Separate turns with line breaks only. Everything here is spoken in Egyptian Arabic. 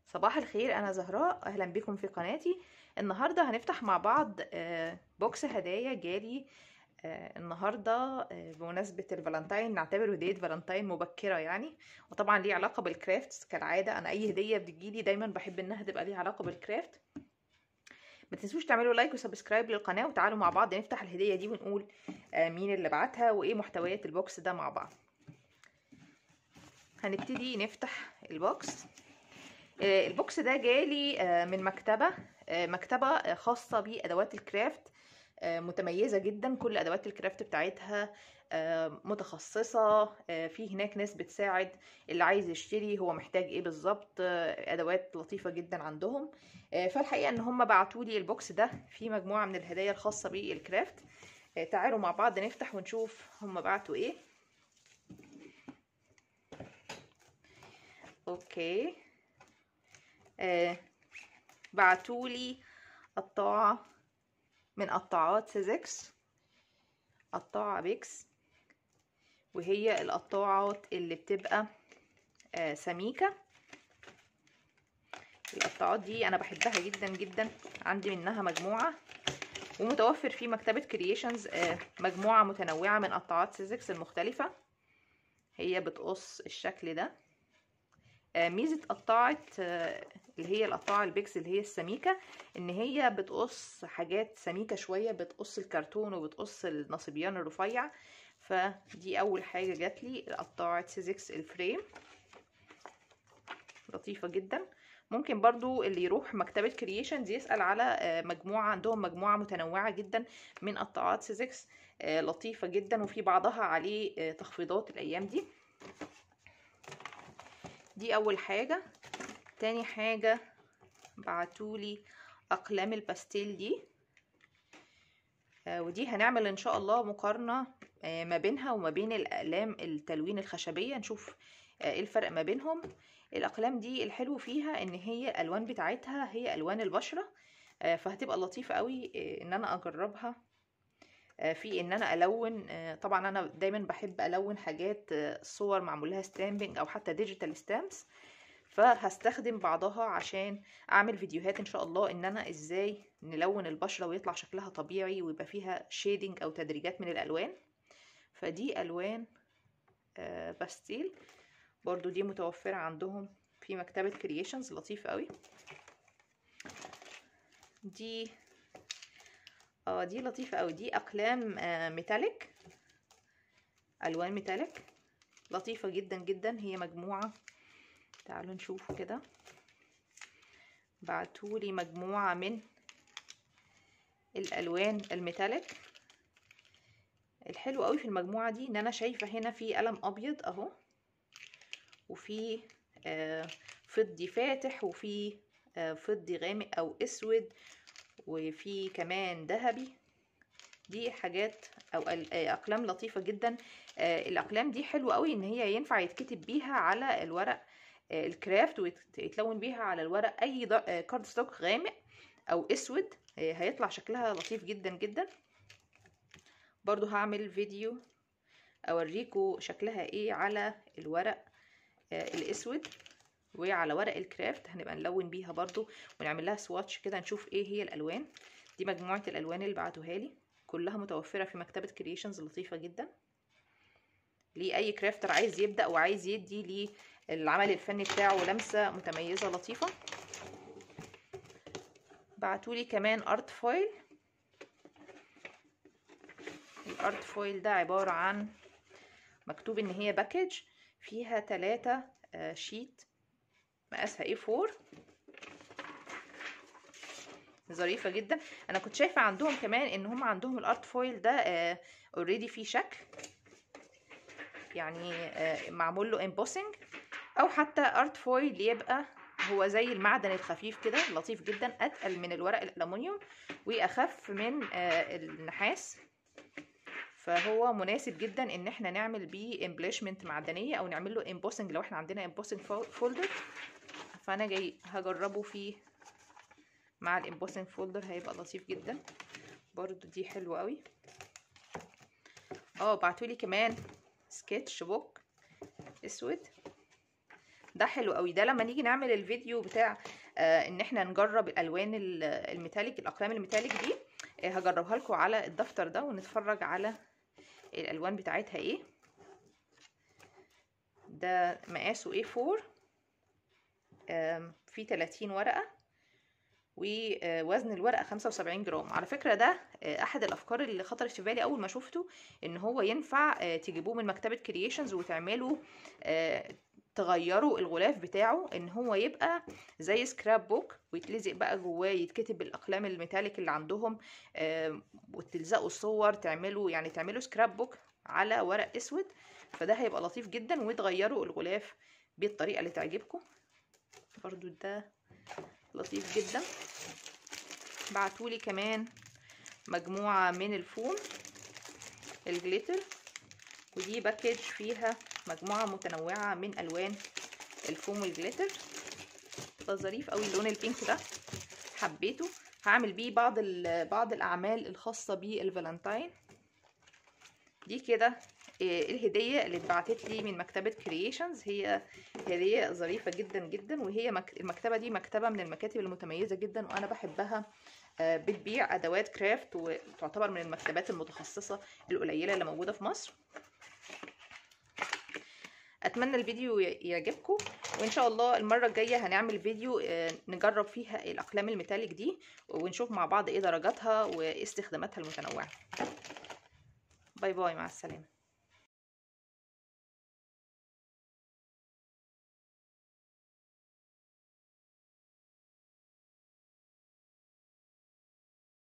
صباح الخير انا زهراء اهلا بكم في قناتي النهارده هنفتح مع بعض آه، بوكس هدايا جالي آه، النهارده آه، بمناسبه الفالنتاين نعتبره هديه فالنتاين مبكره يعني وطبعا ليه علاقه بالكرافتس كالعاده انا اي هديه بتجيلي دايما بحب انها تبقى ليها علاقه بالكرافت ما تنسوش تعملوا لايك وسبسكرايب للقناه وتعالوا مع بعض نفتح الهديه دي ونقول مين اللي بعتها وايه محتويات البوكس ده مع بعض هنبتدي نفتح البوكس البوكس ده جالي من مكتبة مكتبة خاصة بأدوات الكرافت متميزة جدا كل أدوات الكرافت بتاعتها متخصصة في هناك ناس بتساعد اللي عايز يشتري هو محتاج ايه بالظبط أدوات لطيفة جدا عندهم فالحقيقة ان هم بعتولي البوكس ده فيه مجموعة من الهدايا الخاصة بالكرافت تعالوا مع بعض نفتح ونشوف هم بعتوا ايه اوكي آه بعتولي قطاعة من قطاعات سيزكس قطاعة بيكس وهي القطاعات اللي بتبقى آه سميكة القطاعات دي انا بحبها جدا جدا عندي منها مجموعة ومتوفر في مكتبة كرييشنز آه مجموعة متنوعة من قطاعات سيزكس المختلفة هي بتقص الشكل ده ميزة قطاعة اللي هي القطاعة البيكس اللي هي السميكة ان هي بتقص حاجات سميكة شوية بتقص الكرتون وبتقص النصبيان الرفيع فدي اول حاجة جات لي قطاعة سيزكس الفريم لطيفة جدا ممكن برضو اللي يروح مكتبة كرييشنز يسأل على مجموعة عندهم مجموعة متنوعة جدا من قطاعات سيزكس لطيفة جدا وفي بعضها عليه تخفيضات الايام دي دي اول حاجة تاني حاجة بعتولي اقلام الباستيل دي آه ودي هنعمل ان شاء الله مقارنة آه ما بينها وما بين الاقلام التلوين الخشبية نشوف آه ايه الفرق ما بينهم الاقلام دي الحلو فيها ان هي الالوان بتاعتها هي الوان البشرة فهتبقى لطيفة قوي ان انا اجربها في ان انا الون طبعا انا دايما بحب الون حاجات صور معمول لها ستامبنج او حتى ديجيتال ستامبس فهستخدم بعضها عشان اعمل فيديوهات ان شاء الله ان انا ازاي نلون البشره ويطلع شكلها طبيعي ويبقى فيها شيدنج او تدريجات من الالوان فدي الوان باستيل برضو دي متوفره عندهم في مكتبه كرييشنز لطيفه قوي دي اه دي لطيفة اوي دي اقلام آه ميتاليك الوان ميتاليك لطيفة جدا جدا هي مجموعة تعالوا نشوف كده بعتولي مجموعة من الالوان الميتاليك الحلو قوي في المجموعة دي ان انا شايفة هنا في قلم ابيض اهو وفي آه فضي فاتح وفي آه فضي غامق او اسود وفي كمان ذهبي دي حاجات او اقلام لطيفه جدا الاقلام دي حلوه قوي ان هي ينفع يتكتب بيها على الورق الكرافت ويتلون بيها على الورق اي كارد ستوك غامق او اسود هيطلع شكلها لطيف جدا جدا برضو هعمل فيديو اوريكم شكلها ايه على الورق الاسود وعلى ورق الكرافت هنبقى نلون بيها برضو ونعمل لها سواتش كده نشوف ايه هي الالوان دي مجموعه الالوان اللي بعتوها لي كلها متوفره في مكتبه كرييشنز لطيفه جدا لاي كرافتر عايز يبدا وعايز يدي للعمل الفني بتاعه لمسه متميزه لطيفه بعتولي كمان ارت فويل الارت فويل ده عباره عن مكتوب ان هي باكج فيها ثلاثة شيت مقاسها ايه 4 ظريفه جدا انا كنت شايفه عندهم كمان ان هم عندهم الارت فويل ده اوريدي فيه شكل يعني آه معمول له امبوسنج او حتى ارت فويل يبقى هو زي المعدن الخفيف كده لطيف جدا اتقل من الورق الالومنيوم واخف من آه النحاس فهو مناسب جدا ان احنا نعمل بيه امبليشمنت معدنيه او نعمل له امبوسنج لو احنا عندنا امبوسنج فولدر فانا جاي هجربه فيه مع الامبوسنج فولدر هيبقى لطيف جدا برضو دي حلوه قوي اه بعتولي كمان سكتش بوك اسود ده حلو قوي ده لما نيجي نعمل الفيديو بتاع آه ان احنا نجرب الالوان ال- الميتاليك الاقلام الميتاليك دي آه هجربها لكم على الدفتر ده ونتفرج على الالوان بتاعتها ايه ده مقاسه A4 آم، فيه 30 ورقة ووزن الورقة 75 جرام على فكرة ده آه، أحد الأفكار اللي خطرت في بالي أول ما شفته إن هو ينفع آه، تجيبوه من مكتبة كرييشنز وتعملوا آه، تغيروا الغلاف بتاعه ان هو يبقى زي سكراب بوك ويتلزق بقى جواه يتكتب بالاقلام الميتاليك اللي عندهم آم، وتلزقوا الصور تعملوا يعني تعملوا سكراب بوك على ورق اسود فده هيبقى لطيف جدا وتغيروا الغلاف بالطريقه اللي تعجبكم برضو ده لطيف جدا بعتولي كمان مجموعه من الفوم الجليتر ودي باكج فيها مجموعه متنوعه من الوان الفوم والجليتر ده ظريف قوي اللون البينك ده حبيته هعمل بيه بعض ال- بعض الاعمال الخاصه بالفالنتاين دي كده إيه الهديه اللي اتبعتت لي من مكتبه كرييشنز هي هديه ظريفه جدا جدا وهي مك... المكتبه دي مكتبه من المكاتب المتميزه جدا وانا بحبها آه، بتبيع ادوات كرافت وتعتبر من المكتبات المتخصصه القليله اللي موجوده في مصر اتمنى الفيديو ي- يعجبكم وان شاء الله المره الجايه هنعمل فيديو آه، نجرب فيها الاقلام الميتاليك دي ونشوف مع بعض ايه درجاتها واستخداماتها المتنوعه باي باي مع السلامه